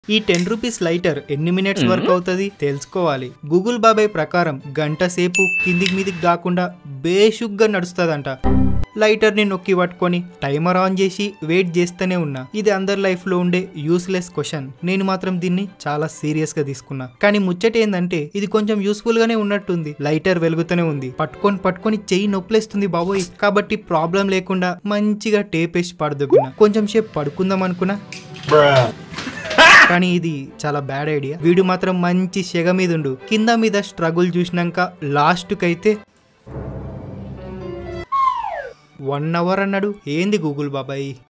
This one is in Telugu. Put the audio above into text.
ఈ టెన్ రూపీస్ లైటర్ ఎన్ని మినిట్స్ వర్క్ అవుతుంది తెలుసుకోవాలి గూగుల్ బాబాయ్ ప్రకారం గంట సేపు కిందికి మీదికి కాకుండా బేషుగ్గా నడుస్తుందంట లైటర్ ని నొక్కి పట్టుకొని టైమర్ ఆన్ చేసి వెయిట్ చేస్తూనే ఉన్నా ఇది అందరి లైఫ్ లో ఉండే యూస్లెస్ క్వశ్చన్ నేను మాత్రం దీన్ని చాలా సీరియస్ గా తీసుకున్నా కానీ ముచ్చట ఏందంటే ఇది కొంచెం యూస్ఫుల్ గానే ఉన్నట్టుంది లైటర్ వెలుగుతూనే ఉంది పట్టుకొని పట్టుకొని చెయ్యి నొప్పులేస్తుంది బాబోయ్ కాబట్టి ప్రాబ్లం లేకుండా మంచిగా టేప్ వేసి పడదొబ్బిన కొంచెం సేపు పడుకుందాం అనుకున్నా కానీ ఇది చాలా బ్యాడ్ ఐడియా వీడు మాత్రం మంచి సెగ మీద ఉండు కింద మీద స్ట్రగుల్ చూసినాక లాస్ట్ కైతే వన్ అవర్ అన్నాడు ఏంది గూగుల్ బాబాయ్